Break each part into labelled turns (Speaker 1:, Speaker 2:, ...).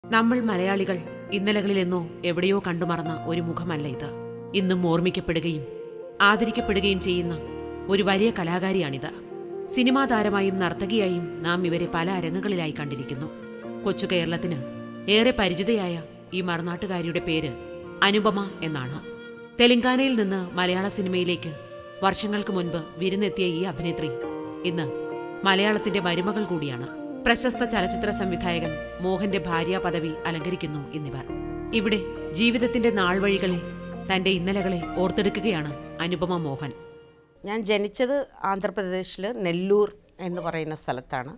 Speaker 1: നമ്മൾ മലയാളികൾ ഇന്നലകളിലെന്നോ എവിടെയോ കണ്ടുമറന്ന ഒരു മുഖമല്ല ഇത് ഇന്നും ഓർമ്മിക്കപ്പെടുകയും ആദരിക്കപ്പെടുകയും ചെയ്യുന്ന ഒരു വലിയ കലാകാരിയാണിത് സിനിമാ താരമായും നർത്തകിയായും നാം ഇവരെ പല അരങ്ങുകളിലായി കണ്ടിരിക്കുന്നു കൊച്ചു കേരളത്തിന് ഏറെ പരിചിതയായ ഈ മറുനാട്ടുകാരിയുടെ പേര് അനുപമ എന്നാണ് തെലങ്കാനയിൽ നിന്ന് മലയാള സിനിമയിലേക്ക് വർഷങ്ങൾക്ക് മുൻപ് വിരുന്നെത്തിയ ഈ അഭിനേത്രി ഇന്ന് മലയാളത്തിന്റെ മരുമകൾ കൂടിയാണ് പ്രശസ്ത ചലച്ചിത്ര സംവിധായകൻ മോഹന്റെ ഭാര്യാ പദവി അലങ്കരിക്കുന്നു എന്നിവർ ഇവിടെ ജീവിതത്തിന്റെ നാൾവഴികളെ തന്റെ ഇന്നലകളെ ഓർത്തെടുക്കുകയാണ് അനുപമ മോഹൻ
Speaker 2: ഞാൻ ജനിച്ചത് ആന്ധ്രാപ്രദേശിൽ നെല്ലൂർ എന്ന് പറയുന്ന സ്ഥലത്താണ്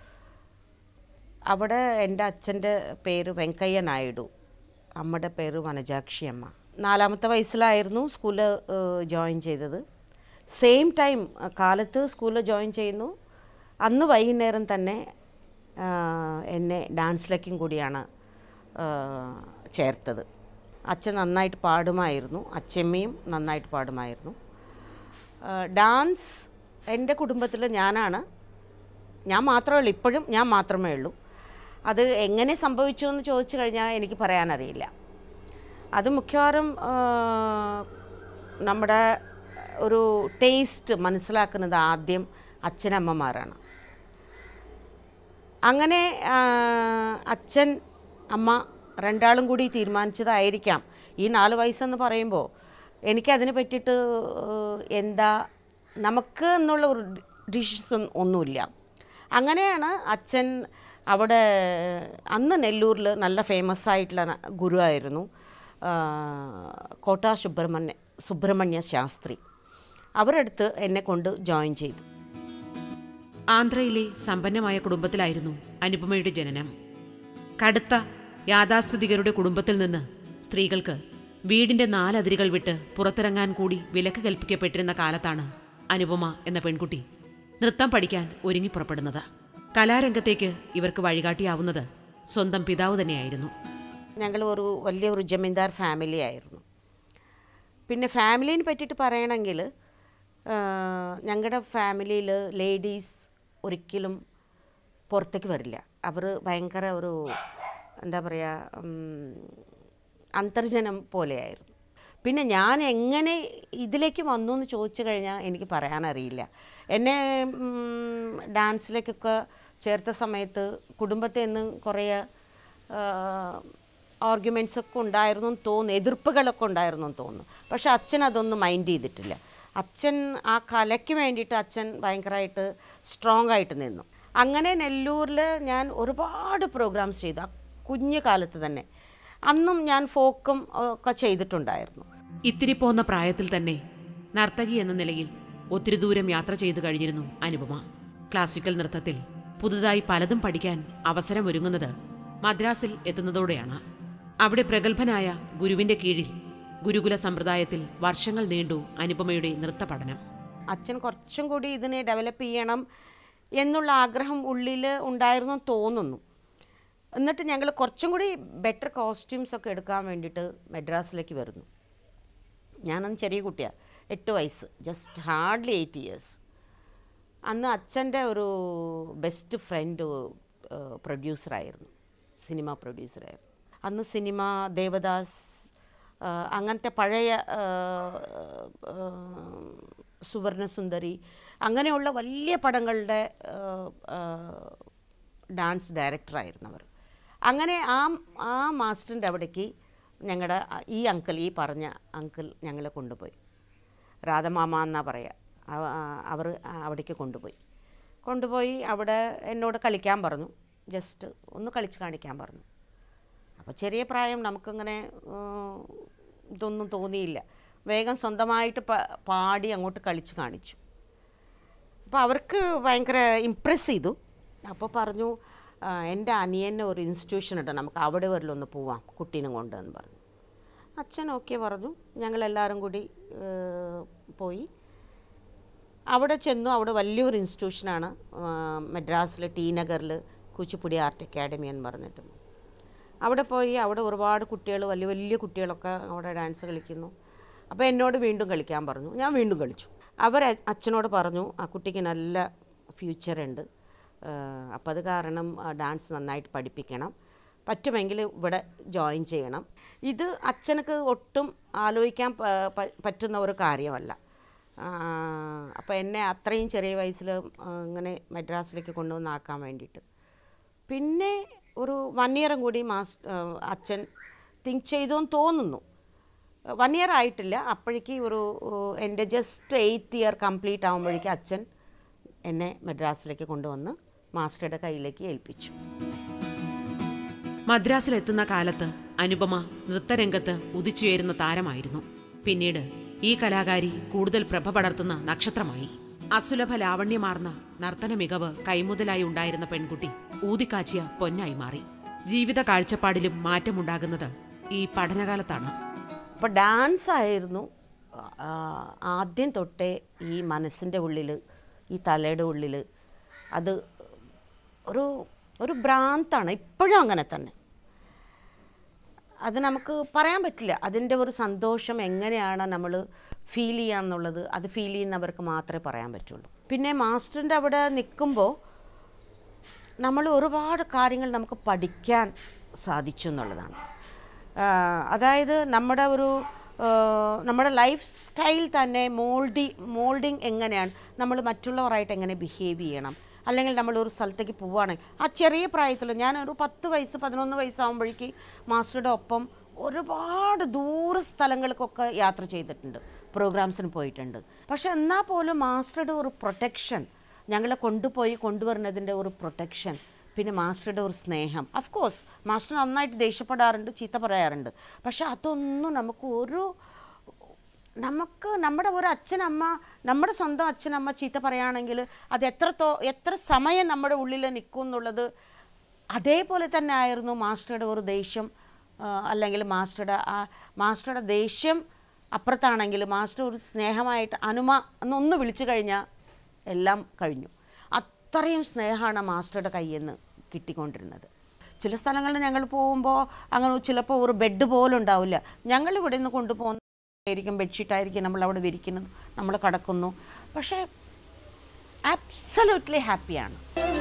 Speaker 2: അവിടെ എൻ്റെ അച്ഛൻ്റെ പേര് വെങ്കയ്യ നായിഡു അമ്മയുടെ പേര് വനജാക്ഷി അമ്മ നാലാമത്തെ വയസ്സിലായിരുന്നു സ്കൂളിൽ ജോയിൻ ചെയ്തത് സെയിം ടൈം കാലത്ത് സ്കൂളിൽ ജോയിൻ ചെയ്യുന്നു അന്ന് വൈകുന്നേരം തന്നെ ആ, എന്നെ ഡാൻസിലേക്കും കൂടിയാണ് ആ, ചേർത്തത് അച്ഛൻ നന്നായിട്ട് പാടുമായിരുന്നു അച്ഛമ്മയും നന്നായിട്ട് പാടുമായിരുന്നു ആ, ഡാൻസ് എൻ്റെ കുടുംബത്തിൽ ഞാനാണ് ഞാൻ മാത്രമേ ഉള്ളൂ ഇപ്പോഴും ഞാൻ മാത്രമേ ഉള്ളൂ അത് എങ്ങനെ സംഭവിച്ചു എന്ന് ചോദിച്ചു കഴിഞ്ഞാൽ എനിക്ക് പറയാനറിയില്ല അത് മിക്കവാറും ആ, നമ്മുടെ ഒരു ടേസ്റ്റ് മനസ്സിലാക്കുന്നത് ആദ്യം അച്ഛനമ്മമാരാണ് അങ്ങനെ ആ, അച്ഛൻ അമ്മ രണ്ടാളും കൂടി തീരുമാനിച്ചതായിരിക്കാം ഈ നാല് വയസ്സെന്ന് പറയുമ്പോൾ എനിക്കതിനെ പറ്റിയിട്ട് ഏഹ്, എന്താ നമുക്ക് എന്നുള്ള ഒരു ഡിസിഷൻ ഒന്നുമില്ല അങ്ങനെയാണ് അച്ഛൻ അവിടെ അന്ന് നെല്ലൂരിൽ നല്ല ഫേമസ് ആയിട്ടുള്ള ന- ഗുരുവായിരുന്നു ആ, കോട്ട സുബ്രഹ്മണ്യ സുബ്രഹ്മണ്യ ശാസ്ത്രി അവരടുത്ത് എന്നെ കൊണ്ട് ജോയിൻ ചെയ്തു
Speaker 1: ആന്ധ്രയിലെ സമ്പന്നമായ കുടുംബത്തിലായിരുന്നു അനുപമയുടെ ജനനം കടുത്ത യാഥാസ്ഥിതികരുടെ കുടുംബത്തിൽ നിന്ന് സ്ത്രീകൾക്ക് വീടിന്റെ നാലതിരുകൾ വിട്ട് പുറത്തിറങ്ങാൻ കൂടി വിലക്ക് കൽപ്പിക്കപ്പെട്ടിരുന്ന കാലത്താണ് അനുപമ എന്ന പെൺകുട്ടി നൃത്തം പഠിക്കാൻ ഒരുങ്ങി പുറപ്പെടുന്നത് കലാരംഗത്തേക്ക് ഇവർക്ക് വഴികാട്ടിയാവുന്നത് സ്വന്തം പിതാവ് തന്നെയായിരുന്നു
Speaker 2: ഞങ്ങൾ ഒരു വലിയ ഒരു ജമീന്ദാർ ഫാമിലി ആയിരുന്നു പിന്നെ ഫാമിലിനെ പറ്റിയിട്ട് പറയണമെങ്കിൽ ഞങ്ങളുടെ ഫാമിലിയിൽ ലേഡീസ് ഒരിക്കലും പുറത്തേക്ക് വരില്ല അവർ ഭയങ്കര ഒരു എന്താ പറയുക ഉം, അന്തർജനം പോലെയായിരുന്നു പിന്നെ ഞാൻ എങ്ങനെ ഇതിലേക്ക് വന്നു എന്ന് ചോദിച്ചു കഴിഞ്ഞാൽ എനിക്ക് പറയാനറിയില്ല എന്നെ ഉം, ഡാൻസിലേക്കൊക്കെ ചേർത്ത സമയത്ത് കുടുംബത്തിൽ നിന്ന് കുറേ ആർഗ്യുമെൻറ്റ്സ് ഒക്കെ ഉണ്ടായിരുന്നു എന്ന് തോന്നുന്നു എതിർപ്പുകളൊക്കെ ഉണ്ടായിരുന്നു എന്ന് തോന്നുന്നു പക്ഷെ അച്ഛൻ അതൊന്നും മൈൻഡ് ചെയ്തിട്ടില്ല അച്ഛൻ ആ കലയ്ക്ക് വേണ്ടിയിട്ട് അച്ഛൻ ഭയങ്കരമായിട്ട് സ്ട്രോങ് ആയിട്ട് നിന്നു അങ്ങനെ നെല്ലൂരിൽ ഞാൻ ഒരുപാട് പ്രോഗ്രാംസ് ചെയ്തു ആ കുഞ്ഞു കാലത്ത് തന്നെ അന്നും ഞാൻ ഫോക്കും ഒക്കെ ചെയ്തിട്ടുണ്ടായിരുന്നു
Speaker 1: ഇത്തിരി പോന്ന പ്രായത്തിൽ തന്നെ നർത്തകി എന്ന നിലയിൽ ഒത്തിരി ദൂരം യാത്ര ചെയ്തു കഴിഞ്ഞിരുന്നു അനുപമ ക്ലാസിക്കൽ നൃത്തത്തിൽ പുതുതായി പലതും പഠിക്കാൻ അവസരമൊരുങ്ങുന്നത് മദ്രാസിൽ എത്തുന്നതോടെയാണ് അവിടെ പ്രഗത്ഭനായ ഗുരുവിന്റെ കീഴിൽ ഗുരുകുല സമ്പ്രദായത്തിൽ വർഷങ്ങൾ നീണ്ടു അനുപമയുടെ നൃത്ത പഠനം
Speaker 2: അച്ഛൻ കുറച്ചും കൂടി ഇതിനെ ഡെവലപ്പ് ചെയ്യണം എന്നുള്ള ആഗ്രഹം ഉള്ളിൽ ഉണ്ടായിരുന്നു എന്ന് തോന്നുന്നു എന്നിട്ട് ഞങ്ങൾ കുറച്ചും കൂടി ബെറ്റർ കോസ്റ്റ്യൂംസ് ഒക്കെ എടുക്കാൻ വേണ്ടിയിട്ട് മദ്രാസിലേക്ക് വരുന്നു ഞാനന്ന് ചെറിയ കുട്ടിയാണ് എട്ട് വയസ്സ് ജസ്റ്റ് ഹാർഡ്ലി എയ്റ്റ് ഇയേഴ്സ് അന്ന് അച്ഛൻ്റെ ഒരു ബെസ്റ്റ് ഫ്രണ്ട് പ്രൊഡ്യൂസറായിരുന്നു സിനിമ പ്രൊഡ്യൂസറായിരുന്നു അന്ന് സിനിമ ദേവദാസ് ആ, അങ്ങനത്തെ പഴയ ആ, ആ, സുവർണസുന്ദരി അങ്ങനെയുള്ള വലിയ പടങ്ങളുടെ ആ, ആ, ഡാൻസ് ഡയറക്ടറായിരുന്നു അവർ അങ്ങനെ ആ ആ മാസ്റ്ററിൻ്റെ അവിടേക്ക് ഞങ്ങളുടെ ഈ അങ്കിൾ ഈ പറഞ്ഞ അങ്കിൾ ഞങ്ങളെ കൊണ്ടുപോയി രാധമാമ എന്നാ പറയുക അവ- അവർ അവിടേക്ക് കൊണ്ടുപോയി കൊണ്ടുപോയി അവിടെ എന്നോട് കളിക്കാൻ പറഞ്ഞു ജസ്റ്റ് ഒന്ന് കളിച്ച് കാണിക്കാൻ പറഞ്ഞു അപ്പോൾ ചെറിയ പ്രായം നമുക്കിങ്ങനെ ഉം, ഇതൊന്നും തോന്നിയില്ല വേഗം സ്വന്തമായിട്ട് പ- പാടി അങ്ങോട്ട് കളിച്ച് കാണിച്ചു അപ്പോൾ അവർക്ക് ഭയങ്കര ഇമ്പ്രസ് ചെയ്തു അപ്പോൾ പറഞ്ഞു "ആ, എൻ്റെ അനിയൻ്റെ ഒരു ഇൻസ്റ്റിറ്റ്യൂഷൻ ഉണ്ട് നമുക്ക് അവിടെ വരലും ഒന്ന് പോവാം കുട്ടീനെ കൊണ്ട് എന്ന് പറഞ്ഞു അച്ഛൻ ഓക്കെ പറഞ്ഞു ഞങ്ങളെല്ലാവരും കൂടി ഏഹ്, പോയി അവിടെ ചെന്നു അവിടെ വലിയൊരു ഇൻസ്റ്റിറ്റ്യൂഷനാണ് മദ്രാസിൽ ടി നഗറിൽ കൂച്ചിപ്പുടി ആർട്ട് അക്കാഡമി എന്ന് പറഞ്ഞിട്ട് അവിടെ പോയി അവിടെ ഒരുപാട് കുട്ടികൾ വലിയ വലിയ കുട്ടികളൊക്കെ അവിടെ ഡാൻസ് കളിക്കുന്നു അപ്പോൾ എന്നോട് വീണ്ടും കളിക്കാൻ പറഞ്ഞു ഞാൻ വീണ്ടും കളിച്ചു അവർ അച്ഛനോട് പറഞ്ഞു ആ കുട്ടിക്ക് നല്ല ഫ്യൂച്ചർ ഉണ്ട് അപ്പോൾ അത് കാരണം ഡാൻസ് നന്നായിട്ട് പഠിപ്പിക്കണം പറ്റുമെങ്കിൽ ഇവിടെ ജോയിൻ ചെയ്യണം ഇത് അച്ഛനക്ക് ഒട്ടും ആലോചിക്കാൻ പ- പ- പറ്റുന്ന ഒരു കാര്യമല്ല അപ്പോൾ എന്നെ അത്രയും ചെറിയ വയസ്സിൽ ഇങ്ങനെ മദ്രാസിലേക്ക് കൊണ്ടുവന്നാക്കാൻ വേണ്ടിയിട്ട് പിന്നെ ഒരു വൺ ഇയറും കൂടി മാസ് അച്ഛൻ തിങ്ക് ചെയ്തോന്ന് തോന്നുന്നു വൺ ഇയർ ആയിട്ടില്ല അപ്പോഴേക്ക് ഒരു ഏഹ്, എൻ്റെ ജസ്റ്റ് എയ്ത്ത് ഇയർ കംപ്ലീറ്റ് ആകുമ്പോഴേക്കും അച്ഛൻ എന്നെ മദ്രാസിലേക്ക് കൊണ്ടുവന്ന് മാസ്റ്ററുടെ കയ്യിലേക്ക് ഏൽപ്പിച്ചു
Speaker 1: മദ്രാസിലെത്തുന്ന കാലത്ത് അനുപമ നൃത്തരംഗത്ത് ഉദിച്ചുയരുന്ന താരമായിരുന്നു പിന്നീട് ഈ കലാകാരി കൂടുതൽ പ്രഭ പടർത്തുന്ന നക്ഷത്രമായി അസുലഭ ലാവണ്യമാർന്ന നർത്തന മികവ് കൈമുതലായി ഉണ്ടായിരുന്ന പെൺകുട്ടി ഊതിക്കാച്ചിയ പൊന്നായി മാറി ജീവിത കാഴ്ചപ്പാടിലും മാറ്റമുണ്ടാകുന്നത് ഈ പഠനകാലത്താണ്
Speaker 2: അപ്പോൾ ഡാൻസ് ആയിരുന്നു ആ, ആദ്യം തൊട്ടേ ഈ മനസ്സിൻ്റെ ഉള്ളിൽ ഈ തലയുടെ ഉള്ളിൽ അത് ഒരു ഒരു ഭ്രാന്താണ് ഇപ്പോഴും അങ്ങനെ തന്നെ അത് നമുക്ക് പറയാൻ പറ്റില്ല അതിൻ്റെ ഒരു സന്തോഷം എങ്ങനെയാണ് നമ്മൾ ഫീൽ ചെയ്യാന്നുള്ളത് അത് ഫീൽ ചെയ്യുന്നവർക്ക് മാത്രമേ പറയാൻ പറ്റുള്ളൂ പിന്നെ മാസ്റ്ററിൻ്റെ അവിടെ നിൽക്കുമ്പോൾ നമ്മൾ ഒരുപാട് കാര്യങ്ങൾ നമുക്ക് പഠിക്കാൻ സാധിച്ചു എന്നുള്ളതാണ് ആ, അതായത് നമ്മുടെ ഒരു ആ, നമ്മുടെ ലൈഫ് സ്റ്റൈൽ തന്നെ മോൾഡി മോൾഡിങ് എങ്ങനെയാണ് നമ്മൾ മറ്റുള്ളവരായിട്ട് എങ്ങനെ ബിഹേവ് ചെയ്യണം അല്ലെങ്കിൽ നമ്മൾ ഒരു സ്ഥലത്തേക്ക് പോവുകയാണെങ്കിൽ ആ ചെറിയ പ്രായത്തിൽ ഞാൻ ഒരു പത്ത് വയസ്സ് പതിനൊന്ന് വയസ്സാകുമ്പോഴേക്ക് മാസ്റ്ററുടെ ഒപ്പം ഒരുപാട് ദൂര സ്ഥലങ്ങൾക്കൊക്കെ യാത്ര ചെയ്തിട്ടുണ്ട് പ്രോഗ്രാംസിന് പോയിട്ടുണ്ട് പക്ഷെ എന്നാൽ പോലും മാസ്റ്ററുടെ ഒരു പ്രൊട്ടക്ഷൻ ഞങ്ങളെ കൊണ്ടുപോയി കൊണ്ടുവരുന്നതിൻ്റെ ഒരു പ്രൊട്ടക്ഷൻ പിന്നെ മാസ്റ്ററുടെ ഒരു സ്നേഹം അഫ് കോഴ്സ് മാസ്റ്റർ നന്നായിട്ട് ദേഷ്യപ്പെടാറുണ്ട് ചീത്ത പറയാറുണ്ട് പക്ഷെ അതൊന്നും നമുക്ക് ഒരു നമുക്ക് നമ്മുടെ ഒരു അച്ഛനമ്മ നമ്മുടെ സ്വന്തം അച്ഛനമ്മ ചീത്ത പറയുകയാണെങ്കിൽ അത് എത്രത്തോ എത്ര സമയം നമ്മുടെ ഉള്ളിൽ നിൽക്കും എന്നുള്ളത് അതേപോലെ തന്നെ ആയിരുന്നു മാസ്റ്ററുടെ ഒരു ദേഷ്യം ആ, അല്ലെങ്കിൽ മാസ്റ്ററുടെ ആ മാസ്റ്ററുടെ ദേഷ്യം അപ്പുറത്താണെങ്കിൽ മാസ്റ്റർ ഒരു സ്നേഹമായിട്ട് അനുമ എന്നൊന്ന് വിളിച്ചു കഴിഞ്ഞാൽ എല്ലാം കഴിഞ്ഞു അത്രയും സ്നേഹമാണ് മാസ്റ്ററുടെ കയ്യിൽ നിന്ന് കിട്ടിക്കൊണ്ടിരുന്നത് ചില സ്ഥലങ്ങളിൽ ഞങ്ങൾ പോകുമ്പോൾ അങ്ങനെ ചിലപ്പോൾ ഒരു ബെഡ് പോലും ഉണ്ടാവില്ല ഞങ്ങൾ ഇവിടെ നിന്ന് കൊണ്ടുപോകുന്ന ആയിരിക്കും ബെഡ്ഷീറ്റായിരിക്കും നമ്മൾ അവിടെ വിരിക്കുന്നത് നമ്മൾ കിടക്കുന്നു പക്ഷേ ആബ്സല്യൂട്ട്ലി ഹാപ്പിയാണ്